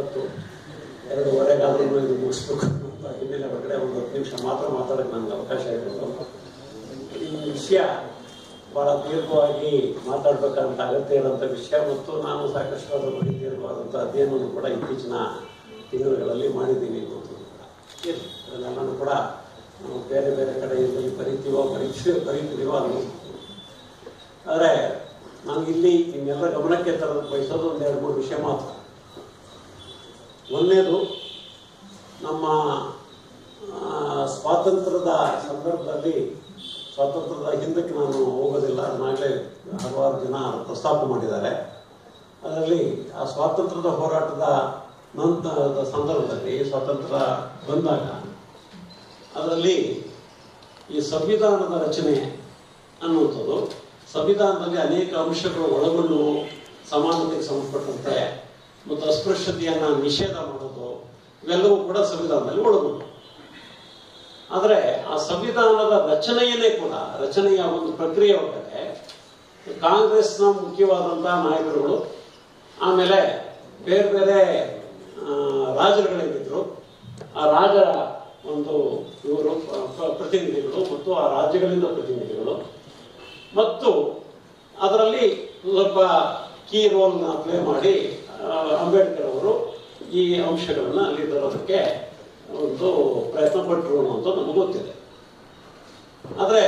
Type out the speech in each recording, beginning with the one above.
ಇಪ್ಪತ್ತು ಎರಡೂವರೆಗಾದ್ರೂ ಇದು ಮುಗಿಸ್ಬೇಕು ಅಂತ ಹಿನ್ನೆಲೆ ಒಳಗಡೆ ಒಂದು ಹತ್ತು ನಿಮಿಷ ಮಾತ್ರ ಮಾತಾಡೋಕ್ಕೆ ನನಗೆ ಅವಕಾಶ ಇರೋದು ಈ ವಿಷಯ ಬಹಳ ದೀರ್ಘವಾಗಿ ಮಾತಾಡ್ಬೇಕಂತ ಅಗತ್ಯ ಇರುವಂಥ ವಿಷಯ ಮತ್ತು ನಾನು ಸಾಕಷ್ಟು ಅದರ ಬಗ್ಗೆ ದೀರ್ಘವಾದಂಥ ಅಧ್ಯಯನವನ್ನು ಕೂಡ ಇತ್ತೀಚಿನ ತಿಂಗಳುಗಳಲ್ಲಿ ಮಾಡಿದ್ದೀನಿ ಮತ್ತು ಇರ್ಲಿ, ಅದನ್ನೆಲ್ಲನೂ ಕೂಡ ನಾವು ಬೇರೆ ಬೇರೆ ಕಡೆಯಲ್ಲಿ ಬರಿತೀವೋ ಪರೀಕ್ಷೆ ಬರೀತೀವೋ ಅದು ಆದರೆ ನಾನು ಇಲ್ಲಿ ನಿಮ್ಮೆಲ್ಲ ಗಮನಕ್ಕೆ ತರಲು ಬಯಸೋದು ಒಂದು ಎರಡು ಮೂರು ವಿಷಯ ಮಾತ್ರ ಒಂದನೇದು ನಮ್ಮ ಆ, ಸ್ವಾತಂತ್ರ್ಯದ ಸಂದರ್ಭದಲ್ಲಿ ಸ್ವಾತಂತ್ರ್ಯದ ಹಿಂದಕ್ಕೆ ನಾನು ಹೋಗೋದಿಲ್ಲ ಅದನ್ನಾಗಲೇ ಹಲವಾರು ಜನ ಪ್ರಸ್ತಾಪ ಮಾಡಿದ್ದಾರೆ ಅದರಲ್ಲಿ ಆ ಸ್ವಾತಂತ್ರ್ಯದ ಹೋರಾಟದ ನಂತರದ ಸಂದರ್ಭದಲ್ಲಿ ಸ್ವಾತಂತ್ರ್ಯ ಬಂದಾಗ ಅದರಲ್ಲಿ ಈ ಸಂವಿಧಾನದ ರಚನೆ ಅನ್ನುವಂಥದ್ದು ಸಂವಿಧಾನದಲ್ಲಿ ಅನೇಕ ಅಂಶಗಳು ಒಳಗೊಂಡು ಸಮಾನತೆಗೆ ಸಂಬಂಧಪಟ್ಟಂತೆ ಮತ್ತು ಅಸ್ಪೃಶ್ಯತೆಯನ್ನು ನಿಷೇಧ ಮಾಡೋದು ಇವೆಲ್ಲವೂ ಕೂಡ ಸಂವಿಧಾನದಲ್ಲಿ ಒಳಗೊಂಡು ಆದರೆ ಆ ಸಂವಿಧಾನದ ರಚನೆಯನ್ನೇ ಕೂಡ ರಚನೆಯ ಒಂದು ಪ್ರಕ್ರಿಯೆ ಒಳಗಡೆ ಕಾಂಗ್ರೆಸ್ನ ಮುಖ್ಯವಾದಂತಹ ನಾಯಕರುಗಳು ಆಮೇಲೆ ಬೇರೆ ಬೇರೆ ಆ, ರಾಜರುಗಳೇನಿದ್ರು ಆ ರಾಜರ ಒಂದು ಇವರು ಪ- ಪ- ಪ್ರತಿನಿಧಿಗಳು ಮತ್ತು ಆ ರಾಜ್ಯಗಳಿಂದ ಪ್ರತಿನಿಧಿಗಳು ಮತ್ತು ಅದರಲ್ಲಿ ಸ್ವಲ್ಪ ಕೀ ರೋಲ್ನ ಪ್ಲೇ ಮಾಡಿ ಆ, ಅಂಬೇಡ್ಕರ್ ಅವರು ಈ ಅಂಶಗಳನ್ನು ಅಲ್ಲಿ ತರೋದಕ್ಕೆ ಒಂದು ಪ್ರಯತ್ನ ಪಟ್ಟರು ಅನ್ನುವಂಥ ನಮಗೆ ಗೊತ್ತಿದೆ ಆದರೆ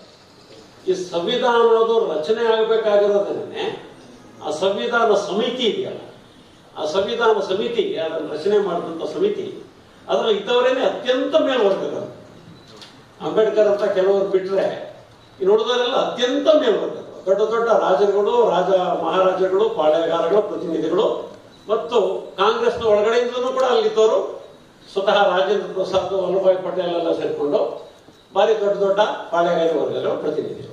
ಈ ಸಂವಿಧಾನದ ರಚನೆ ಆಗಬೇಕಾಗಿರೋದೇನೆ ಆ ಸಂವಿಧಾನ ಸಮಿತಿ ಇದೆಯಲ್ಲ ಆ ಸಂವಿಧಾನ ಸಮಿತಿ ಅದನ್ನು ರಚನೆ ಮಾಡಿದಂಥ ಸಮಿತಿ ಅದರಲ್ಲಿ ಇದ್ದವರೇನೆ ಅತ್ಯಂತ ಮೇಲ್ವರ್ಗಗಳು ಅಂಬೇಡ್ಕರ್ ಅಂತ ಕೆಲವರು ಬಿಟ್ರೆ ಇನ್ನು ಉಳಿದವರೆಲ್ಲ ಅತ್ಯಂತ ಮೇಲ್ವರ್ಗಗಳು ದೊಡ್ಡ ದೊಡ್ಡ ರಾಜರುಗಳು ರಾಜ ಮಹಾರಾಜರುಗಳು ಪಾಳೆಗಾರಗಳು ಪ್ರತಿನಿಧಿಗಳು ಮತ್ತು ಕಾಂಗ್ರೆಸ್ನ ಒಳಗಡೆಯಿಂದಲೂ ಕೂಡ ಅಲ್ಲಿದ್ದವರು ಸ್ವತಃ ರಾಜೇಂದ್ರ ಪ್ರಸಾದ್ ವಲ್ಲಭಾಯ್ ಪಟೇಲ್ ಎಲ್ಲ ಸೇರಿಕೊಂಡು ಭಾರಿ ದೊಡ್ಡ ದೊಡ್ಡ ಪಾಳೆಗಾರ ವರ್ಗಗಳ ಪ್ರತಿನಿಧಿಗಳು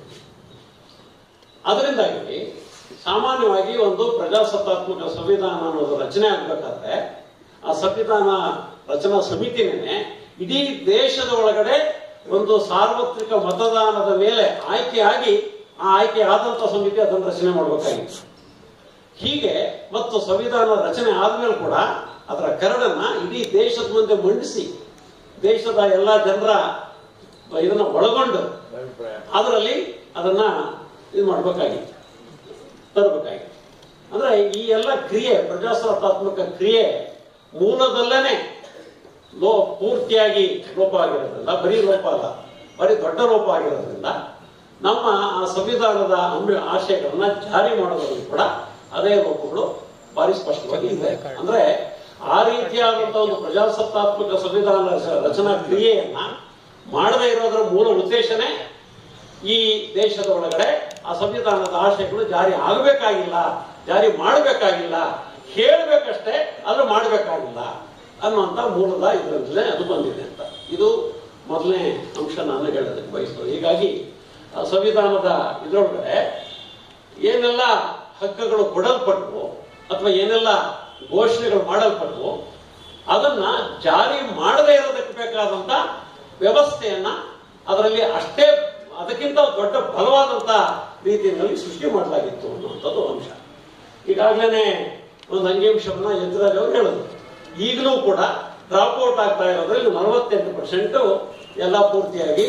ಅದರಿಂದಾಗಿ ಸಾಮಾನ್ಯವಾಗಿ ಒಂದು ಪ್ರಜಾಸತ್ತಾತ್ಮಕ ಸಂವಿಧಾನ ಅನ್ನೋದು ರಚನೆ ಆಗಬೇಕಾದ್ರೆ ಆ ಸಂವಿಧಾನ ರಚನಾ ಸಮಿತಿನೇ ಇಡೀ ದೇಶದ ಒಳಗಡೆ ಒಂದು ಸಾರ್ವತ್ರಿಕ ಮತದಾನದ ಮೇಲೆ ಆಯ್ಕೆಯಾಗಿ ಆ ಆಯ್ಕೆ ಆದಂತ ಸಮಿತಿ ಅದನ್ನು ರಚನೆ ಮಾಡಬೇಕಾಗಿತ್ತು ಹೀಗೆ ಮತ್ತು ಸಂವಿಧಾನ ರಚನೆ ಆದ್ಮೇಲೆ ಕೂಡ ಅದರ ಕರಡನ್ನ ಇಡೀ ದೇಶದ ಮುಂದೆ ಮಂಡಿಸಿ ದೇಶದ ಎಲ್ಲ ಜನರ ಇದನ್ನ ಒಳಗೊಂಡು ಅದರಲ್ಲಿ ಅದನ್ನ ಇದು ಮಾಡಬೇಕಾಗಿತ್ತು ತರಬೇಕಾಗಿತ್ತು ಅಂದ್ರೆ ಈ ಎಲ್ಲ ಕ್ರಿಯೆ ಪ್ರಜಾಸತ್ತಾತ್ಮಕ ಕ್ರಿಯೆ ಮೂಲದಲ್ಲೇನೆ ಲೋ ಪೂರ್ತಿಯಾಗಿ ಲೋಪ ಆಗಿರೋದ್ರಿಂದ ಬರೀ ಲೋಪ ಅಲ್ಲ ಬರೀ ದೊಡ್ಡ ಲೋಪ ಆಗಿರೋದ್ರಿಂದ ನಮ್ಮ ಆ ಸಂವಿಧಾನದ ಅಂಬ ಆಶಯಗಳನ್ನ ಜಾರಿ ಮಾಡೋದ್ರಲ್ಲಿ ಕೂಡ ಅದೇ ಲೋಪಗಳು ಭಾರಿ ಸ್ಪಷ್ಟವಾಗಿ ಇದೆ ಅಂದ್ರೆ ಆ ರೀತಿಯಾದಂತಹ ಒಂದು ಪ್ರಜಾಸತ್ತಾತ್ಮಕ ಸಂವಿಧಾನ ರಚ- ರಚನಾ ಕ್ರಿಯೆಯನ್ನ ಮಾಡದೇ ಇರೋದ್ರ ಮೂಲ ಉದ್ದೇಶನೇ ಈ ದೇಶದ ಒಳಗಡೆ ಆ ಸಂವಿಧಾನದ ಆಶಯಗಳು ಜಾರಿ ಆಗಬೇಕಾಗಿಲ್ಲ ಜಾರಿ ಮಾಡಬೇಕಾಗಿಲ್ಲ ಹೇಳಬೇಕಷ್ಟೇ ಆದ್ರೆ ಮಾಡಬೇಕಾಗಿಲ್ಲ ಅನ್ನುವಂಥ ಮೂಲದ ಇದರಲ್ಲೇ ಅದು ಬಂದಿದೆ ಅಂತ ಇದು ಮೊದಲನೇ ಅಂಶ ನಾನು ಹೇಳೋದಕ್ಕೆ ಬಯಸ್ತೇನೆ ಹೀಗಾಗಿ ಆ ಸಂವಿಧಾನದ ಇದರೊಳಗಡೆ ಏನೆಲ್ಲ ಹಕ್ಕುಗಳು ಕೊಡಲ್ಪಟ್ಟವು ಅಥವಾ ಏನೆಲ್ಲ ಘೋಷಣೆಗಳು ಮಾಡಲ್ಪಟ್ಟವು ಅದನ್ನ ಜಾರಿ ಮಾಡದೇ ಇರೋದಕ್ಕೆ ಬೇಕಾದಂತ ವ್ಯವಸ್ಥೆಯನ್ನ ಅದರಲ್ಲಿ ಅಷ್ಟೇ ಅದಕ್ಕಿಂತ ದೊಡ್ಡ ಬಲವಾದಂತ ರೀತಿಯಲ್ಲಿ ಸೃಷ್ಟಿ ಮಾಡಲಾಗಿತ್ತು ಅನ್ನುವಂಥದ್ದು ಅಂಶ ಈಗಾಗಲೇ ಒಂದು ಅಂಕಿಅಂಶವನ್ನ ಯಜ್ರಾಜ್ ಅವರು ಹೇಳಿದ್ರು ಈಗಲೂ ಕೂಡ ಡ್ರಾಪ್ ಔಟ್ ಆಗ್ತಾ ಇರೋದ್ರಲ್ಲಿ ನಲವತ್ತೆಂಟು ಪರ್ಸೆಂಟ್ ಎಲ್ಲ ಪೂರ್ತಿಯಾಗಿ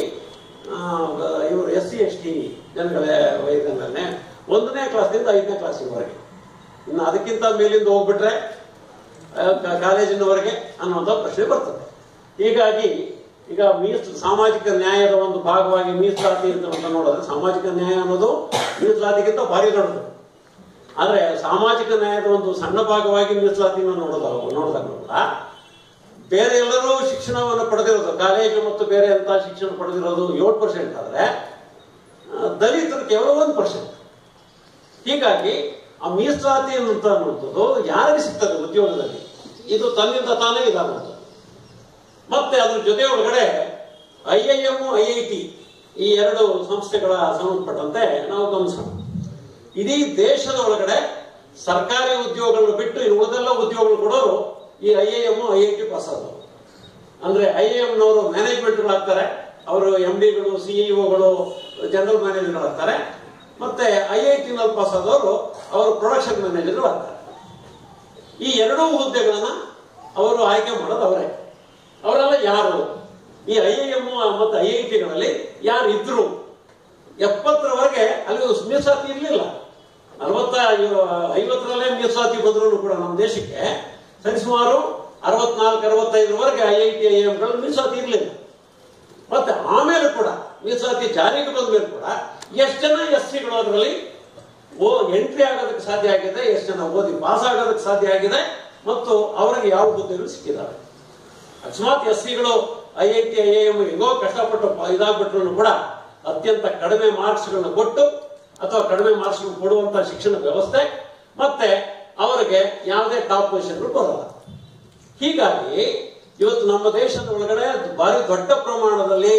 ಇವರು ಎಸ್ ಸಿ ಎಸ್ ಟಿ ಜನಗಳ ವಯಸ್ಸಿನಲ್ಲೇ ಒಂದನೇ ಕ್ಲಾಸ್ನಿಂದ ಐದನೇ ಕ್ಲಾಸಿನವರೆಗೆ ಇನ್ನು ಅದಕ್ಕಿಂತ ಮೇಲಿಂದ ಹೋಗ್ಬಿಟ್ರೆ ಆ, ಕ- ಕಾಲೇಜಿನವರೆಗೆ ಅನ್ನುವಂಥ ಪ್ರಶ್ನೆ ಬರ್ತದೆ ಹೀಗಾಗಿ ಈಗ ಮೀಸಲು ಸಾಮಾಜಿಕ ನ್ಯಾಯದ ಒಂದು ಭಾಗವಾಗಿ ಮೀಸಲಾತಿ ಅಂತ ಅಂತ ನೋಡಿದ್ರೆ ಸಾಮಾಜಿಕ ನ್ಯಾಯ ಅನ್ನೋದು ಮೀಸಲಾತಿಗಿಂತ ಭಾರಿ ದೊಡ್ಡದು ಆದ್ರೆ ಸಾಮಾಜಿಕ ನ್ಯಾಯದ ಒಂದು ಸಣ್ಣ ಭಾಗವಾಗಿ ಮೀಸಲಾತಿನ ನೋಡಿದಾಗ ನೋಡಿದಾಗ ಕೂಡ ಬೇರೆ ಎಲ್ಲರೂ ಶಿಕ್ಷಣವನ್ನು ಪಡೆದಿರೋದು ಕಾಲೇಜು ಮತ್ತು ಬೇರೆ ಅಂತ ಶಿಕ್ಷಣ ಪಡೆದಿರೋದು ಏಳು ಪರ್ಸೆಂಟ್ ಆದ್ರೆ ಆ, ದಲಿತರು ಕೇವಲ ಒಂದು ಪರ್ಸೆಂಟ್ ಹೀಗಾಗಿ ಆ ಮೀಸಲಾತಿ ಅಂತ ಅನ್ನುವಂಥದ್ದು ಯಾರಿಗೆ ಸಿಗ್ತದೆ ಉದ್ಯೋಗದಲ್ಲಿ ಇದು ತನ್ನಿಂದ ತಾನೇ ಇದಾಗುವಂಥದ್ದು ಮತ್ತೆ ಅದ್ರ ಜೊತೆ ಒಳಗಡೆ I I M I I T ಈ ಎರಡು ಸಂಸ್ಥೆಗಳ ಸಂಬಂಧಪಟ್ಟಂತೆ ನಾವು ಗಮನಿಸೋಣ ಇಡೀ ದೇಶದ ಒಳಗಡೆ ಸರ್ಕಾರಿ ಉದ್ಯೋಗಗಳನ್ನು ಬಿಟ್ಟು ಇನ್ನು ಉಳಿದೆಲ್ಲ ಉದ್ಯೋಗಗಳು ಕೊಡೋರು ಈ I I M I I T pass ಆದವರು ಅಂದ್ರೆ ಐ ಐ ಎಂನವರು ಮ್ಯಾನೇಜ್ಮೆಂಟ್ಗಳಾಗ್ತಾರೆ ಅವರು ಎಂ ಡಿಗಳು ಸಿಇಒಗಳು ಜನರಲ್ ಮ್ಯಾನೇಜರ್ಗಳಾಗ್ತಾರೆ ಮತ್ತೆ ಐ ಐ ಟಿ ನಲ್ಲಿ ಪಾಸ್ ಆದವರು ಅವರು ಪ್ರೊಡಕ್ಷನ್ ಮ್ಯಾನೇಜರ್ ಆಗ್ತಾರೆ ಈ ಎರಡೂ ಹುದ್ದೆಗಳನ್ನ ಅವರು ಆಯ್ಕೆ ಮಾಡೋದು ಅವರೇ ಅವರೆಲ್ಲ ಯಾರು ಈ ಐ ಐ ಎಂ ಮತ್ತು ಐ ಐ ಟಿಗಳಲ್ಲಿ ಯಾರು ಇದ್ರು ಎಪ್ಪತ್ತರವರೆಗೆ ಅಲ್ಲಿ ಮೀಸಲಾತಿ ಇರಲಿಲ್ಲ ನಲವತ್ತ ಐವತ್ತರಲ್ಲೇ ಮೀಸಲಾತಿ ಬಂದ್ರು ಕೂಡ ನಮ್ಮ ದೇಶಕ್ಕೆ ಸರಿಸುಮಾರು ಅರವತ್ನಾಲ್ಕು ಅರವತ್ತೈದರವರೆಗೆ ಐ ಐ ಟಿ ಐ ಎಂಗಳು ಮೀಸಲಾತಿ ಇರಲಿಲ್ಲ ಮತ್ತೆ ಆಮೇಲೆ ಕೂಡ ಮೀಸಲಾತಿ ಜಾರಿಗೆ ಬಂದ ಮೇಲೆ ಕೂಡ ಎಷ್ಟು ಜನ ಎಸ್ ಸಿಗಳು ಅದರಲ್ಲಿ ಓ ಎಂಟ್ರಿ ಆಗೋದಕ್ಕೆ ಸಾಧ್ಯ ಆಗಿದೆ ಎಷ್ಟು ಜನ ಓದಿ ಪಾಸ್ ಆಗೋದಕ್ಕೆ ಸಾಧ್ಯ ಆಗಿದೆ ಮತ್ತು ಅವರಿಗೆ ಯಾವ ಹುದ್ದೆಗಳು ಸಿಕ್ಕಿದ್ದಾರೆ ಅಕಸ್ಮಾತ್ ಎಸ್ ಸಿಗಳು I I T I M ಹೇಗೋ ಕಷ್ಟಪಟ್ಟು ಪ- ಇದಾಗ್ಬಿಟ್ರು ಕೂಡ ಅತ್ಯಂತ ಕಡಿಮೆ ಮಾರ್ಕ್ಸ್ಗಳನ್ನ ಕೊಟ್ಟು ಅಥವಾ ಕಡಿಮೆ ಮಾರ್ಕ್ಸ್ ಕೊಡುವಂತ ಶಿಕ್ಷಣ ವ್ಯವಸ್ಥೆ ಮತ್ತೆ ಅವರಿಗೆ ಯಾವುದೇ ಟಾಪ್ ಪೊಸಿಷನ್ಗಳು ಬರಲ್ಲ ಹೀಗಾಗಿ ಇವತ್ತು ನಮ್ಮ ದೇಶದ ಒಳಗಡೆ ಭಾರಿ ದೊಡ್ಡ ಪ್ರಮಾಣದಲ್ಲಿ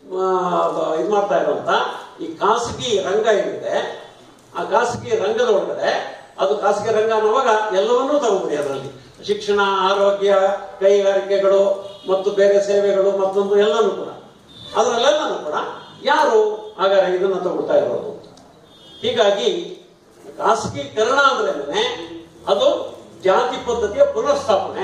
ಇದು ಮಾಡ್ತಾ ಇರುವಂತ ಈ ಖಾಸಗಿ ರಂಗ ಏನಿದೆ ಆ ಖಾಸಗಿ ರಂಗದ ಒಳಗಡೆ ಅದು ಖಾಸಗಿ ರಂಗ ಅನ್ನುವಾಗ ಎಲ್ಲವನ್ನೂ ತಗೋಬಿಡಿ ಅದರಲ್ಲಿ ಶಿಕ್ಷಣ ಆರೋಗ್ಯ ಕೈಗಾರಿಕೆಗಳು ಮತ್ತು ಬೇರೆ ಸೇವೆಗಳು ಮತ್ತೊಂದು ಎಲ್ಲನೂ ಕೂಡ ಅದರಲ್ಲೆಲ್ಲನೂ ಕೂಡ ಯಾರು ಹಾಗಾದ್ರೆ ಇದನ್ನ ತಗೊಳ್ತಾ ಇರೋದು ಹೀಗಾಗಿ ಖಾಸಗೀಕರಣ ಅಂದ್ರೇನೆ ಅದು ಜಾತಿ ಪದ್ಧತಿಯ ಪುನರ್ಸ್ಥಾಪನೆ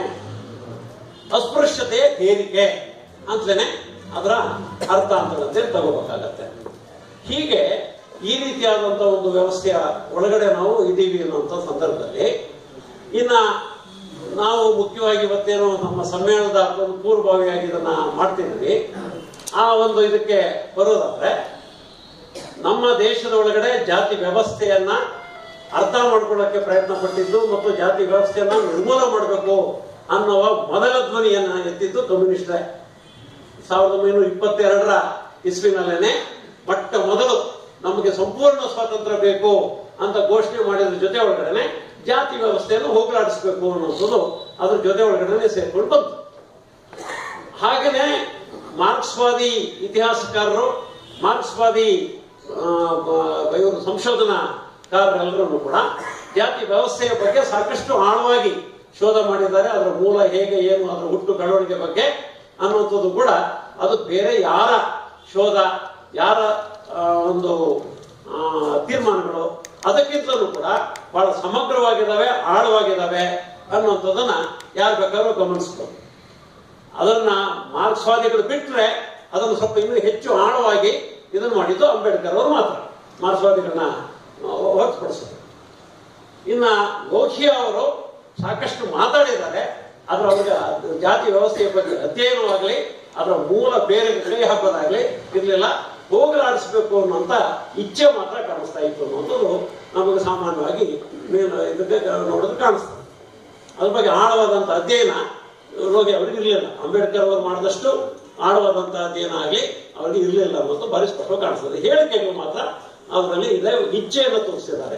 ಅಸ್ಪೃಶ್ಯತೆಯ ಹೇರಿಕೆ ಅಂತಲೇ ಅದರ ಅರ್ಥ ಅಂತೇಳಿ ತಗೋಬೇಕಾಗತ್ತೆ ಹೀಗೆ ಈ ರೀತಿಯಾದಂತ ಒಂದು ವ್ಯವಸ್ಥೆಯ ಒಳಗಡೆ ನಾವು ಇದ್ದೀವಿ ಅನ್ನುವಂಥ ಸಂದರ್ಭದಲ್ಲಿ ಇನ್ನ ನಾವು ಮುಖ್ಯವಾಗಿ ಇವತ್ತೇನು ನಮ್ಮ ಸಮ್ಮೇಳನದ ಒಂದು ಪೂರ್ವಭಾವಿಯಾಗಿ ಇದನ್ನ ಮಾಡ್ತಿದ್ವಿ ಆ ಒಂದು ಇದಕ್ಕೆ ಬರೋದಾದ್ರೆ ನಮ್ಮ ದೇಶದ ಒಳಗಡೆ ಜಾತಿ ವ್ಯವಸ್ಥೆಯನ್ನ ಅರ್ಥ ಮಾಡ್ಕೊಳ್ಳೋಕೆ ಪ್ರಯತ್ನ ಪಟ್ಟಿದ್ದು ಮತ್ತು ಜಾತಿ ವ್ಯವಸ್ಥೆಯನ್ನ ನಿರ್ಮೂಲ ಮಾಡಬೇಕು ಅನ್ನುವ ಮೊದಲ ಧ್ವನಿಯನ್ನ ಎತ್ತಿದ್ದು ಕಮ್ಯುನಿಸ್ಟರೇ ಸಾವಿರದ ಒಂಬೈನೂರ ಇಪ್ಪತ್ತೆರಡರ ಇಸ್ವಿನಲ್ಲೇನೆ ಮೊಟ್ಟ ಮೊದಲು ನಮಗೆ ಸಂಪೂರ್ಣ ಸ್ವಾತಂತ್ರ್ಯ ಬೇಕು ಅಂತ ಘೋಷಣೆ ಮಾಡಿದ್ರ ಜೊತೆ ಒಳಗಡೆ ಜಾತಿ ವ್ಯವಸ್ಥೆಯನ್ನು ಹೋಗಲಾಡಿಸಬೇಕು ಅನ್ನೋದು ಅದ್ರ ಜೊತೆ ಒಳಗಡೆ ಸೇರ್ಕೊಂಡು ಬಂತು ಹಾಗೇನೆ ಮಾರ್ಕ್ಸ್ವಾದಿ ಇತಿಹಾಸಕಾರರು ಮಾರ್ಕ್ಸ್ವಾದಿ ಆ, ಬ- ಇವರು ಸಂಶೋಧನಾಕಾರರೆಲ್ಲರೂ ಕೂಡ ಜಾತಿ ವ್ಯವಸ್ಥೆಯ ಬಗ್ಗೆ ಸಾಕಷ್ಟು ಆಳವಾಗಿ ಶೋಧ ಮಾಡಿದ್ದಾರೆ ಅದರ ಮೂಲ ಹೇಗೆ ಏನು ಅದರ ಹುಟ್ಟು ಬೆಳವಣಿಗೆ ಬಗ್ಗೆ ಅನ್ನುವಂಥದ್ದು ಕೂಡ ಅದು ಬೇರೆ ಯಾರ ಶೋಧ ಯಾರ ಆ, ಒಂದು ಆ, ತೀರ್ಮಾನಗಳು ಅದಕ್ಕಿಂತಲೂ ಕೂಡ ಬಹಳ ಸಮಗ್ರವಾಗಿದ್ದಾವೆ ಆಳವಾಗಿದ್ದಾವೆ ಅನ್ನುವಂಥದ್ದನ್ನ ಯಾರು ಬೇಕಾದ್ರೂ ಗಮನಿಸ್ಬೋದು ಅದನ್ನ ಮಾರ್ಕ್ಸ್ವಾದಿಗಳು ಬಿಟ್ರೆ ಅದನ್ನು ಸ್ವಲ್ಪ ಇನ್ನೂ ಹೆಚ್ಚು ಆಳವಾಗಿ ಇದನ್ನು ಮಾಡಿದ್ದು ಅಂಬೇಡ್ಕರ್ ಅವರು ಮಾತ್ರ ಮಾರ್ಕ್ಸ್ವಾದಿಗಳನ್ನ ಆ, ಹೊರತುಪಡಿಸೋದು ಇನ್ನ ಗೋಖಿಯಾ ಅವರು ಸಾಕಷ್ಟು ಮಾತಾಡಿದ್ದಾರೆ ಆದ್ರೆ ಅವ್ರಿಗೆ ಅದು ಜಾತಿ ವ್ಯವಸ್ಥೆಯ ಬಗ್ಗೆ ಅಧ್ಯಯನವಾಗಲಿ ಅದರ ಮೂಲ ಬೇರೆ ಕೈ ಹಾಕೋದಾಗ್ಲಿ ಇರಲಿಲ್ಲ ಹೋಗಲಾಡಿಸ್ಬೇಕು ಅನ್ನುವಂತ ಇಚ್ಛೆ ಮಾತ್ರ ಕಾಣಿಸ್ತಾ ಇತ್ತು ಅನ್ನುವಂಥದ್ದು ನಮಗೆ ಸಾಮಾನ್ಯವಾಗಿ ಮೇಲ್ ಇದಕ್ಕೆ ನೋಡೋದು ಕಾಣಿಸ್ತದೆ ಅದ್ರ ಬಗ್ಗೆ ಆಳವಾದಂತ ಅಧ್ಯಯನ ರೋಗಿ ಅವರಿಗೆ ಇರಲಿಲ್ಲ ಅಂಬೇಡ್ಕರ್ ಅವರು ಮಾಡಿದಷ್ಟು ಆಳವಾದಂತ ಅಧ್ಯಯನ ಆಗಲಿ ಅವರಿಗೆ ಇರಲಿಲ್ಲ ಅನ್ನೋದು ಬಾರಿ ಸ್ಪಷ್ಟವಾಗಿ ಕಾಣಿಸ್ತದೆ ಹೇಳಿಕೆಗಳು ಮಾತ್ರ ಅದರಲ್ಲಿ ಇದೆ ಇಚ್ಛೆಯನ್ನು ತೋರಿಸಿದ್ದಾರೆ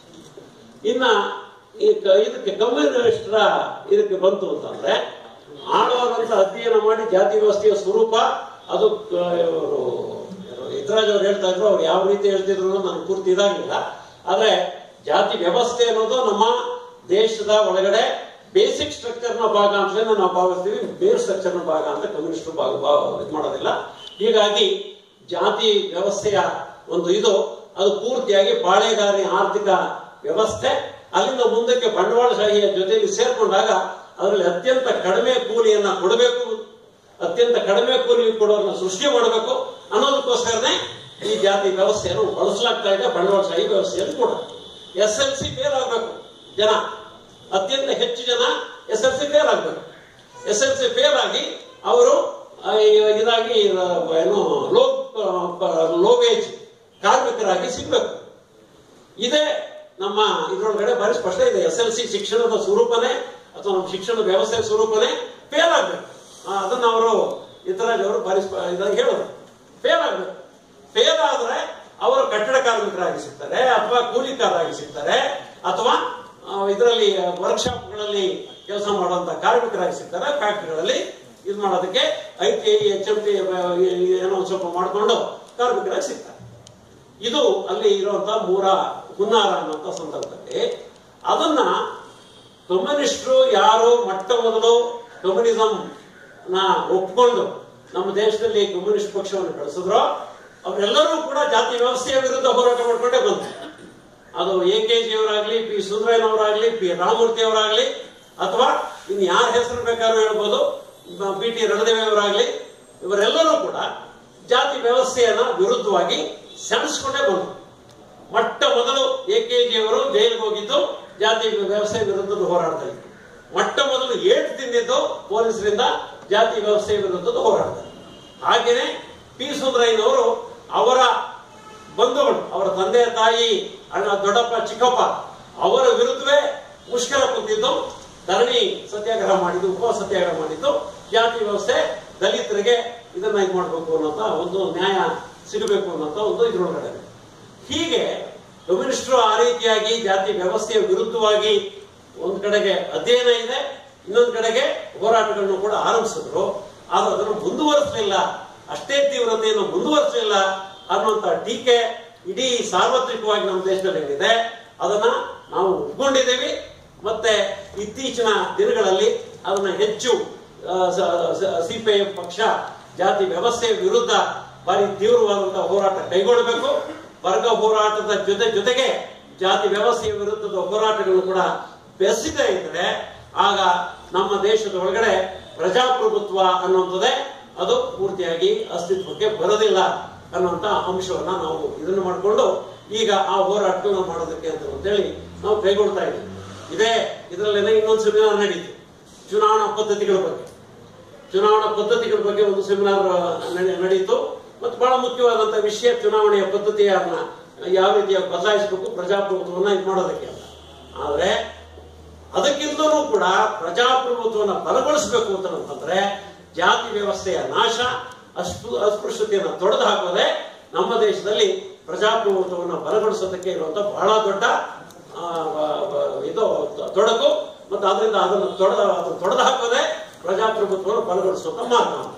ಇನ್ನ ಈ ಕ- ಇದಕ್ಕೆ ಕಮ್ಯುನಿಸ್ಟರ ಇದಕ್ಕೆ ಬಂತು ಅಂತಂದ್ರೆ ಆಳವಾದಂತ ಅಧ್ಯಯನ ಮಾಡಿ ಜಾತಿ ವ್ಯವಸ್ಥೆಯ ಸ್ವರೂಪ ಅದು ಕ- ಇವರು ಇದ್ರಾಜ್ ಅವ್ರು ಹೇಳ್ತಾ ಇದ್ರು ಅವ್ರು ಯಾವ ರೀತಿ ಹೇಳ್ತಿದ್ರು ಅನ್ನೋದು ನನಗೆ ಪೂರ್ತಿ ಇದಾಗಿಲ್ಲ ಆದ್ರೆ ಜಾತಿ ವ್ಯವಸ್ಥೆ ಅನ್ನೋದು ನಮ್ಮ ದೇಶದ ಒಳಗಡೆ ಬೇಸಿಕ್ ಸ್ಟ್ರಕ್ಚರ್ ನ ಭಾಗ ಅಂತಲೇ ನಾವು ಭಾವಿಸ್ತೀವಿ ಬೇರ್ ಸ್ಟ್ರಕ್ಚರ್ ನ ಭಾಗ ಅಂತ ಕಮ್ಯುನಿಸ್ಟ್ ಭಾಗ ಭಾವ ಇದು ಮಾಡೋದಿಲ್ಲ ಹೀಗಾಗಿ ಜಾತಿ ವ್ಯವಸ್ಥೆಯ ಒಂದು ಇದು ಅದು ಪೂರ್ತಿಯಾಗಿ ಪಾಳೆಗಾರಿ ಆರ್ಥಿಕ ವ್ಯವಸ್ಥೆ ಅಲ್ಲಿಂದ ಮುಂದಕ್ಕೆ ಬಂಡವಾಳಶಾಹಿಯ ಜೊತೆಯಲ್ಲಿ ಸೇರ್ಕೊಂಡಾಗ ಅದರಲ್ಲಿ ಅತ್ಯಂತ ಕಡಿಮೆ ಕೂಲಿಯನ್ನ ಕೊಡಬೇಕು ಅತ್ಯಂತ ಕಡಿಮೆ ಕೂಲಿ ಕೊಡೋರನ್ನ ಸೃಷ್ಟಿ ಮಾಡಬೇಕು ಅನ್ನೋದಕ್ಕೋಸ್ಕರನೇ ಈ ಜಾತಿ ವ್ಯವಸ್ಥೆಯನ್ನು ಬಳಸಲಾಗ್ತಾ ಇದೆ ಬಂಡವಾಳಶಾಹಿ ವ್ಯವಸ್ಥೆಯಲ್ಲಿ ಕೂಡ ಎಸ್ ಎಲ್ ಸಿ ಫೇಲ್ ಆಗಬೇಕು ಜನ ಅತ್ಯಂತ ಹೆಚ್ಚು ಜನ ಎಸ್ ಎಲ್ ಸಿ ಫೇಲ್ ಆಗಬೇಕು ಎಸ್ ಎಲ್ ಸಿ ಫೇಲ್ ಆಗಿ ಅವರು ಆ, ಈ- ಇದಾಗಿ ಆ, ಏನು ಲೋ ಲೋ ವೇಜ್ ಕಾರ್ಮಿಕರಾಗಿ ಸಿಗ್ಬೇಕು ಇದೇ ನಮ್ಮ ಇದ್ರೊಳಗಡೆ ಬಾರಿ ಸ್ಪಷ್ಟ ಇದೆ ಎಸ್ ಎಲ್ ಸಿ ಶಿಕ್ಷಣದ ಸ್ವರೂಪನೇ ಅಥವಾ ನಮ್ಮ ಶಿಕ್ಷಣ ವ್ಯವಸ್ಥೆ ಸ್ವರೂಪನೇ ಫೇಲ್ ಆಗ್ಬೇಕು ಆ, ಅದನ್ನ ಅವರು ಇತರಾಜ್ ಅವರು ಬಾರಿ ಸ್ಪ- ಇದಾಗಿ ಹೇಳೋದು ಫೇಲ್ ಆಗ್ಬೇಕು ಫೇಲ್ ಆದ್ರೆ ಅವರು ಕಟ್ಟಡ ಕಾರ್ಮಿಕರಾಗಿ ಸಿಗ್ತಾರೆ ಅಥವಾ ಕೂಲಿಕಾರರಾಗಿ ಸಿಗ್ತಾರೆ ಅಥವಾ ಇದರಲ್ಲಿ ವರ್ಕ್ಶಾಪ್ಗಳಲ್ಲಿ ಕೆಲಸ ಮಾಡುವಂತ ಕಾರ್ಮಿಕರಾಗಿ ಸಿಗ್ತಾರೆ ಫ್ಯಾಕ್ಟರಿಗಳಲ್ಲಿ ಇದು ಮಾಡೋದಕ್ಕೆ I T I H M T ಏನೋ ಒಂದ್ ಸ್ವಲ್ಪ ಮಾಡಿಕೊಂಡು ಕಾರ್ಮಿಕರಾಗಿ ಸಿಗ್ತಾರೆ ಇದು ಅಲ್ಲಿ ಇರುವಂತಹ ಮೂರ ಹುನ್ನಾರ ಅನ್ನುವಂಥ ಸಂದರ್ಭದಲ್ಲಿ ಅದನ್ನ ಕಮ್ಯುನಿಸ್ಟರು ಯಾರು ಮೊಟ್ಟ ಮೊದಲು ಕಮ್ಯುನಿಸಂ ನ ಒಪ್ಕೊಂಡು ನಮ್ಮ ದೇಶದಲ್ಲಿ ಕಮ್ಯುನಿಸ್ಟ್ ಪಕ್ಷವನ್ನು ಬೆಳೆಸಿದ್ರೋ ಅವರೆಲ್ಲರೂ ಕೂಡ ಜಾತಿ ವ್ಯವಸ್ಥೆಯ ವಿರುದ್ಧ ಹೋರಾಟ ಮಾಡ್ಕೊಂಡೇ ಬಂತು ಅದು ಎ ಕೆ ಜಿ ಅವರಾಗ್ಲಿ ಪಿ ಸುಂದರಯ್ಯನವರಾಗ್ಲಿ ಪಿ ರಾಮಮೂರ್ತಿ ಅವರಾಗ್ಲಿ ಅಥವಾ ಇನ್ ಯಾರ ಹೆಸರು ಬೇಕಾದ್ರೂ ಹೇಳ್ಬೋದು ಬಿ ಟಿ ರಣದೇವಿಯವರಾಗ್ಲಿ ಇವರೆಲ್ಲರೂ ಕೂಡ ಜಾತಿ ವ್ಯವಸ್ಥೆಯನ್ನ ವಿರುದ್ಧವಾಗಿ ಸೆಣಸ್ಕೊಂಡೇ ಬಂದರು ಮೊಟ್ಟ ಮೊದಲು ಎ ಕೆ ಜಿ ಅವರು ಜೈಲಿಗೆ ಹೋಗಿದ್ದು ಜಾತಿ ವ್ಯವಸ್ಥೆ ವಿರುದ್ಧದ ಹೋರಾಡ್ತಾ ಇದ್ರು ಮೊಟ್ಟ ಮೊದಲು ಏಟ್ ತಿಂದಿದ್ದು ಪೊಲೀಸರಿಂದ ಜಾತಿ ವ್ಯವಸ್ಥೆ ವಿರುದ್ಧದ ಹೋರಾಡ್ತಾರೆ ಹಾಗೇನೆ ಪಿ ಸುಂದರಯ್ಯನವರು ಅವರ ಬಂಧುಗಳು ಅವರ ತಂದೆ ತಾಯಿ ಅಣ್ಣ ದೊಡ್ಡಪ್ಪ ಚಿಕ್ಕಪ್ಪ ಅವರ ವಿರುದ್ಧವೇ ಮುಷ್ಕರ ಕುಂತಿದ್ದು ಧರಣಿ ಸತ್ಯಾಗ್ರಹ ಮಾಡಿದ್ದು ಉಪವಾಸ ಸತ್ಯಾಗ್ರಹ ಮಾಡಿದ್ದು ಜಾತಿ ವ್ಯವಸ್ಥೆ ದಲಿತರಿಗೆ ಇದನ್ನ ಇದು ಮಾಡಬೇಕು ಅನ್ನೋಂಥ ಒಂದು ನ್ಯಾಯ ಸಿಗಬೇಕು ಅನ್ನೋಂಥ ಒಂದು ಇದ್ರೊಳಗಡೆ ಇದೆ. ಹೀಗೆ ಕಮ್ಯುನಿಸ್ಟರು ಆ ರೀತಿಯಾಗಿ ಜಾತಿ ವ್ಯವಸ್ಥೆಯ ವಿರುದ್ಧವಾಗಿ ಒಂದ್ ಕಡೆಗೆ ಅಧ್ಯಯನ ಇದೆ ಇನ್ನೊಂದ್ ಕಡೆಗೆ ಹೋರಾಟಗಳನ್ನು ಕೂಡ ಆರಂಭಿಸಿದ್ರು ಆದ್ರೆ ಅದನ್ನು ಮುಂದುವರಿಸಲಿಲ್ಲ ಅಷ್ಟೇ ತೀವ್ರತೆಯನ್ನು ಮುಂದುವರಿಸಲಿಲ್ಲ ಅನ್ನುವಂತ ಟೀಕೆ ಇಡೀ ಸಾರ್ವತ್ರಿಕವಾಗಿ ನಮ್ಮ ದೇಶದಲ್ಲಿ ಏನಿದೆ ಅದನ್ನ ನಾವು ಒಪ್ಕೊಂಡಿದ್ದೇವೆ ಮತ್ತೆ ಇತ್ತೀಚಿನ ದಿನಗಳಲ್ಲಿ ಅದನ್ನ ಹೆಚ್ಚು ಸಿಪಿಐಎಂ ಪಕ್ಷ ಜಾತಿ ವ್ಯವಸ್ಥೆಯ ವಿರುದ್ಧ ಭಾರಿ ತೀವ್ರವಾದಂತಹ ಹೋರಾಟ ಕೈಗೊಳ್ಳಬೇಕು ವರ್ಗ ಹೋರಾಟದ ಜೊತೆ ಜೊತೆಗೆ ಜಾತಿ ವ್ಯವಸ್ಥೆಯ ವಿರುದ್ಧದ ಹೋರಾಟಗಳು ಕೂಡ ಬೆಸೀತಾ ಇದ್ರೆ ಆಗ ನಮ್ಮ ದೇಶದ ಒಳಗಡೆ ಪ್ರಜಾಪ್ರಭುತ್ವ ಅನ್ನುವಂಥದ್ದೇ ಅದು ಪೂರ್ತಿಯಾಗಿ ಅಸ್ತಿತ್ವಕ್ಕೆ ಬರೋದಿಲ್ಲ ಅನ್ನುವಂತ ಅಂಶವನ್ನ ನಾವು ಇದನ್ನು ಮಾಡಿಕೊಂಡು ಈಗ ಆ ಹೋರಾಟಗಳನ್ನ ಮಾಡೋದಕ್ಕೆ ಅಂತ ಅಂತೇಳಿ ನಾವು ಕೈಗೊಳ್ತಾ ಇದ್ದೀವಿ ಇದೇ ಇದರಲ್ಲೇನೆ ಇನ್ನೊಂದು ಸೆಮಿನಾರ್ ನಡೀತು ಚುನಾವಣಾ ಪದ್ಧತಿಗಳ ಬಗ್ಗೆ ಚುನಾವಣಾ ಪದ್ಧತಿಗಳ ಬಗ್ಗೆ ಒಂದು ಸೆಮಿನಾರ್ ನಡೆ- ನಡೀತು ಮತ್ತು ಬಹಳ ಮುಖ್ಯವಾದಂತ ವಿಷಯ ಚುನಾವಣೆಯ ಪದ್ಧತಿಯನ್ನ ಯಾವ ರೀತಿಯಾಗಿ ಬದಲಾಯಿಸಬೇಕು ಪ್ರಜಾಪ್ರಭುತ್ವವನ್ನ ಇದು ಮಾಡೋದಕ್ಕೆ ಅಂತ ಆದ್ರೆ ಅದಕ್ಕಿಂತಲೂ ಕೂಡ ಪ್ರಜಾಪ್ರಭುತ್ವವನ್ನು ಬಲಗೊಳಿಸಬೇಕು ಅಂತಂದ್ರೆ ಜಾತಿ ವ್ಯವಸ್ಥೆಯ ನಾಶ ಅಸ್ಪೃ ಅಸ್ಪೃಶ್ಯತೆಯನ್ನು ತೊಡೆದು ಹಾಕೋದೆ ನಮ್ಮ ದೇಶದಲ್ಲಿ ಪ್ರಜಾಪ್ರಭುತ್ವವನ್ನು ಬಲಗೊಳಿಸೋದಕ್ಕೆ ಇರುವಂತ ಬಹಳ ದೊಡ್ಡ ಆ, ಬ- ಬ- ಇದು ತೊಡಕು ಮತ್ತು ಅದರಿಂದ ಅದನ್ನು ತೊಡೆದ ಅದನ್ನು ತೊಡೆದು ಹಾಕೋದೆ ಪ್ರಜಾಪ್ರಭುತ್ವವನ್ನು ಬಲಗೊಳಿಸುವಂತ ಮಾರ್ಗ ಅಂತ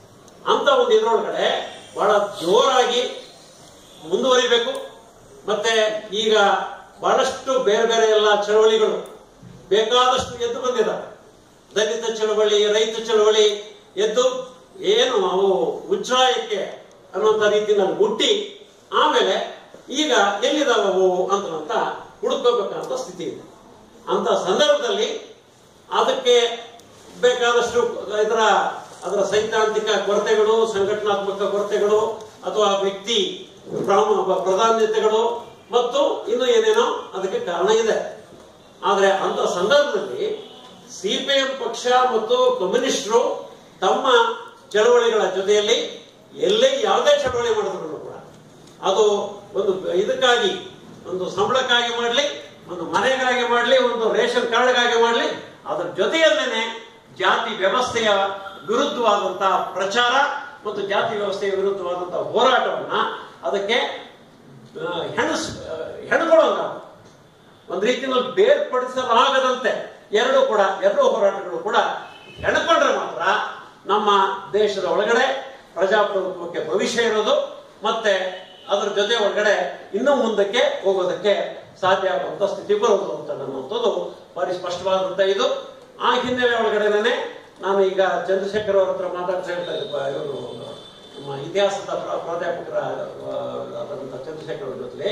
ಅಂತ ಒಂದು ಇದ್ರೊಳಗಡೆ ಬಹಳ ಜೋರಾಗಿ ಮುಂದುವರಿಬೇಕು ಮತ್ತೆ ಈಗ ಬಹಳಷ್ಟು ಬೇರೆ ಬೇರೆ ಎಲ್ಲ ಚಳವಳಿಗಳು ಬೇಕಾದಷ್ಟು ಎದ್ದು ಬಂದಿದ್ದಾವೆ ದಲಿತ ಚಳವಳಿ ರೈತ ಚಳವಳಿ ಎದ್ದು ಏನು ಅವು ಉಜ್ಜಾಯಕ್ಕೆ ಅನ್ನುವಂಥ ರೀತಿಯಲ್ಲಿ ಮುಟ್ಟಿ ಆಮೇಲೆ ಈಗ ಎಲ್ಲಿದಾವೆ ಅವು ಅಂತ ಅಂತ ಹುಡುಕೋಬೇಕಂತ ಸ್ಥಿತಿ ಇದೆ ಅಂತ ಸಂದರ್ಭದಲ್ಲಿ ಅದಕ್ಕೆ ಬೇಕಾದಷ್ಟು ಇದರ ಅದರ ಸೈದ್ಧಾಂತಿಕ ಕೊರತೆಗಳು ಸಂಘಟನಾತ್ಮಕ ಕೊರತೆಗಳು ಅಥವಾ ವ್ಯಕ್ತಿ ಪ್ರಾಮ- ಪ್ರಾಧಾನ್ಯತೆಗಳು ಮತ್ತು ಇನ್ನು ಏನೇನೋ ಅದಕ್ಕೆ ಕಾರಣ ಇದೆ ಆದ್ರೆ ಅಂತ ಸಂದರ್ಭದಲ್ಲಿ ಸಿಪಿಎಂ ಪಕ್ಷ ಮತ್ತು ಕಮ್ಯುನಿಸ್ಟರು ತಮ್ಮ ಚಳವಳಿಗಳ ಜೊತೆಯಲ್ಲಿ ಎಲ್ಲೇ ಯಾವುದೇ ಚಳವಳಿ ಮಾಡಿದ್ರು ಕೂಡ ಅದು ಒಂದು ಇದಕ್ಕಾಗಿ ಒಂದು ಸಂಬಳಕ್ಕಾಗಿ ಮಾಡಲಿ ಒಂದು ಮನೆಗಾಗಿ ಮಾಡಲಿ ಒಂದು ರೇಷನ್ ಕಾರ್ಡ್ಗಾಗಿ ಮಾಡಲಿ ಅದರ ಜೊತೆಯಲ್ಲೇನೆ ಜಾತಿ ವ್ಯವಸ್ಥೆಯ ವಿರುದ್ಧವಾದಂತಹ ಪ್ರಚಾರ ಮತ್ತು ಜಾತಿ ವ್ಯವಸ್ಥೆಯ ವಿರುದ್ಧವಾದಂತಹ ಹೋರಾಟವನ್ನ ಅದಕ್ಕೆ ಆ, ಹೆಣಸ್ ಆ, ಹೆಣ್ಕೊಳ್ಳೋಂಗ ಒಂದು ರೀತಿಯಲ್ಲಿ ಬೇರ್ಪಡಿಸಲಾಗದಂತೆ ಎರಡು ಕೂಡ ಎರಡು ಹೋರಾಟಗಳು ಕೂಡ ಹೆಣ್ಕೊಂಡ್ರೆ ಮಾತ್ರ ನಮ್ಮ ದೇಶದ ಒಳಗಡೆ ಪ್ರಜಾಪ್ರಭುತ್ವಕ್ಕೆ ಭವಿಷ್ಯ ಇರೋದು ಮತ್ತೆ ಅದರ ಜೊತೆ ಒಳಗಡೆ ಇನ್ನೂ ಮುಂದಕ್ಕೆ ಹೋಗೋದಕ್ಕೆ ಸಾಧ್ಯ ಆಗುವಂತ ಸ್ಥಿತಿ ಬರೋದು ಅಂತ ಅನ್ನುವಂಥದ್ದು ಭಾರಿ ಸ್ಪಷ್ಟವಾದಂತ ಇದು ಆ ಹಿನ್ನೆಲೆ ಒಳಗಡೆನೆ ನಾನು ಈಗ ಚಂದ್ರಶೇಖರ್ ಅವ್ರ ಹತ್ರ ಮಾತಾಡ್ತಾ ಹೇಳ್ತಾ ಇದ್ದೆ ಪ- ಇವರು ನಮ್ಮ ಇತಿಹಾಸದ ಪ್ರ- ಪ್ರಾಧ್ಯಾಪಕರ ಆ, ಆದಂತ ಚಂದ್ರಶೇಖರ್ ಅವ್ರ ಜೊತೆ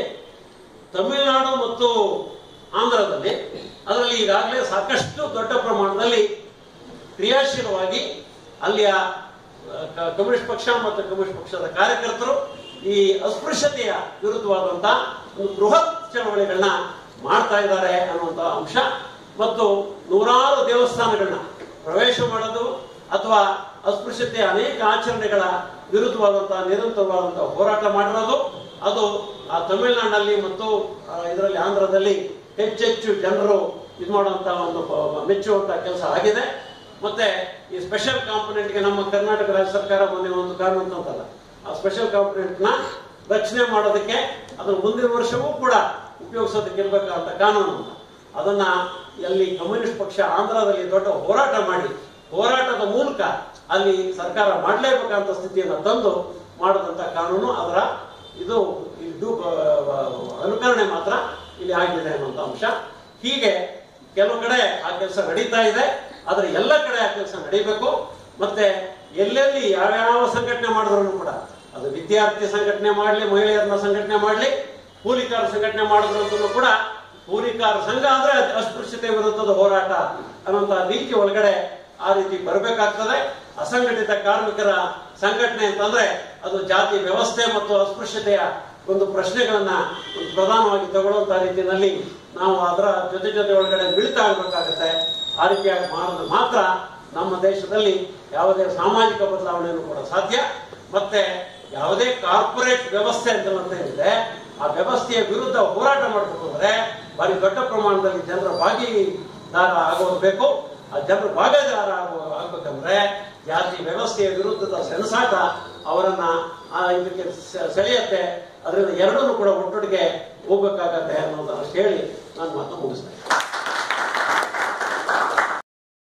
ತಮಿಳುನಾಡು ಮತ್ತು ಆಂಧ್ರದಲ್ಲಿ ಅದರಲ್ಲಿ ಈಗಾಗಲೇ ಸಾಕಷ್ಟು ದೊಡ್ಡ ಪ್ರಮಾಣದಲ್ಲಿ ಕ್ರಿಯಾಶೀಲವಾಗಿ ಅಲ್ಲಿಯ ಆ, ಕ- ಕಮ್ಯುನಿಸ್ಟ್ ಪಕ್ಷ ಮತ್ತು ಕಮ್ಯುನಿಸ್ಟ್ ಪಕ್ಷದ ಕಾರ್ಯಕರ್ತರು ಈ ಅಸ್ಪೃಶ್ಯತೆಯ ವಿರುದ್ಧವಾದಂತ ಒಂದು ಬೃಹತ್ ಚಳವಳಿಗಳನ್ನ ಮಾಡ್ತಾ ಇದ್ದಾರೆ ಅನ್ನುವಂತ ಅಂಶ ಮತ್ತು ನೂರಾರು ದೇವಸ್ಥಾನಗಳನ್ನ ಪ್ರವೇಶ ಮಾಡೋದು ಅಥವಾ ಅಸ್ಪೃಶ್ಯತೆಯ ಅನೇಕ ಆಚರಣೆಗಳ ವಿರುದ್ಧವಾದಂತಹ ನಿರಂತರವಾದಂತಹ ಹೋರಾಟ ಮಾಡಿರೋದು ಅದು ಆ ತಮಿಳುನಾಡಿನಲ್ಲಿ ಮತ್ತು ಇದರಲ್ಲಿ ಆಂಧ್ರದಲ್ಲಿ ಹೆಚ್ಚೆಚ್ಚು ಜನರು ಇದು ಮಾಡುವಂತ ಒಂದು ಪ- ಮೆಚ್ಚುವಂತ ಕೆಲಸ ಆಗಿದೆ ಮತ್ತೆ ಈ ಸ್ಪೆಷಲ್ ಕಾಂಪೊನೆಂಟ್ಗೆ ನಮ್ಮ ಕರ್ನಾಟಕ ರಾಜ್ಯ ಸರ್ಕಾರ ಮೊನ್ನೆ ಒಂದು ಕಾನೂನು ಅಂತಲ್ಲ ಆ ಸ್ಪೆಷಲ್ ಕಾಂಪೊನೆಂಟ್ ನ ರಕ್ಷಣೆ ಮಾಡೋದಕ್ಕೆ ಅದನ್ನ ಮುಂದಿನ ವರ್ಷವೂ ಕೂಡ ಉಪಯೋಗಿಸೋದಕ್ಕೆ ಇರ್ಬೇಕಂತ ಕಾನೂನು ಅಂತ ಅದನ್ನ ಅಲ್ಲಿ ಕಮ್ಯುನಿಸ್ಟ್ ಪಕ್ಷ ಆಂಧ್ರದಲ್ಲಿ ದೊಡ್ಡ ಹೋರಾಟ ಮಾಡಿ ಹೋರಾಟದ ಮೂಲಕ ಅಲ್ಲಿ ಸರ್ಕಾರ ಮಾಡಲೇಬೇಕಂತ ಸ್ಥಿತಿಯನ್ನು ತಂದು ಮಾಡದಂತ ಕಾನೂನು ಅದರ ಇದು ಇದು ಆ, ಅನುಕರಣೆ ಮಾತ್ರ ಇಲ್ಲಿ ಆಗಿದೆ ಅನ್ನುವಂತ ಅಂಶ ಹೀಗೆ ಕೆಲವು ಕಡೆ ಆ ಕೆಲಸ ನಡೀತಾ ಇದೆ ಆದ್ರೆ ಎಲ್ಲ ಕಡೆ ಆ ಕೆಲಸ ನಡೀಬೇಕು ಮತ್ತೆ ಎಲ್ಲೆಲ್ಲಿ ಯಾವ್ಯಾವ ಸಂಘಟನೆ ಮಾಡಿದ್ರು ಕೂಡ ಅದು ವಿದ್ಯಾರ್ಥಿ ಸಂಘಟನೆ ಮಾಡಲಿ ಮಹಿಳೆಯರನ್ನ ಸಂಘಟನೆ ಮಾಡಲಿ ಕೂಲಿಕಾರ ಸಂಘಟನೆ ಮಾಡಿದ್ರು ಅಂತಲೂ ಕೂಡ ಕೂಲಿಕಾರ ಸಂಘ ಅಂದ್ರೆ ಅದು ಅಸ್ಪೃಶ್ಯತೆ ವಿರುದ್ಧದ ಹೋರಾಟ ಅನ್ನೋಂತ ರೀತಿ ಒಳಗಡೆ ಆ ರೀತಿ ಬರಬೇಕಾಗ್ತದೆ ಅಸಂಘಟಿತ ಕಾರ್ಮಿಕರ ಸಂಘಟನೆ ಅಂತಂದ್ರೆ ಅದು ಜಾತಿ ವ್ಯವಸ್ಥೆ ಮತ್ತು ಅಸ್ಪೃಶ್ಯತೆಯ ಒಂದು ಪ್ರಶ್ನೆಗಳನ್ನ ಒಂದು ಪ್ರಧಾನವಾಗಿ ತಗೊಳ್ಳುವಂತ ರೀತಿಯಲ್ಲಿ ನಾವು ಅದರ ಜೊತೆ ಜೊತೆ ಒಳಗಡೆ ಮಿಳಿತ ಆಗಬೇಕಾಗತ್ತೆ ಆ ರೀತಿಯಾಗಿ ಮಾಡಿದ್ರೆ ಮಾತ್ರ ನಮ್ಮ ದೇಶದಲ್ಲಿ ಯಾವುದೇ ಸಾಮಾಜಿಕ ಬದಲಾವಣೆಯನ್ನು ಕೂಡ ಸಾಧ್ಯ ಮತ್ತೆ ಯಾವುದೇ ಕಾರ್ಪೊರೇಟ್ ವ್ಯವಸ್ಥೆ ಅಂತ ಏನಿದೆ ಆ ವ್ಯವಸ್ಥೆಯ ವಿರುದ್ಧ ಹೋರಾಟ ಮಾಡಬೇಕು ಅಂದ್ರೆ ಭಾರಿ ದೊಡ್ಡ ಪ್ರಮಾಣದಲ್ಲಿ ಜನರ ಭಾಗಿದಾರ ಆಗೋದು ಬೇಕು ಆ ಜನರು ಭಾಗದಾರ ಆಗೋ ಆಗ್ಬೇಕಂದ್ರೆ ಜಾತಿ ವ್ಯವಸ್ಥೆಯ ವಿರುದ್ಧದ ಸೆಣಸಾಟ ಅವರನ್ನ ಆ ಇದಕ್ಕೆ ಸೆ- ಸೆಳೆಯತ್ತೆ ಅದರಿಂದ ಎರಡನ್ನೂ ಕೂಡ ಒಟ್ಟೊಟ್ಟಿಗೆ ಹೋಗ್ಬೇಕಾಗತ್ತೆ ಅನ್ನೋದನ್ನ ಹೇಳಿ ನಾನು ಮಾತು ಮುಗಿಸ್ತೇನೆ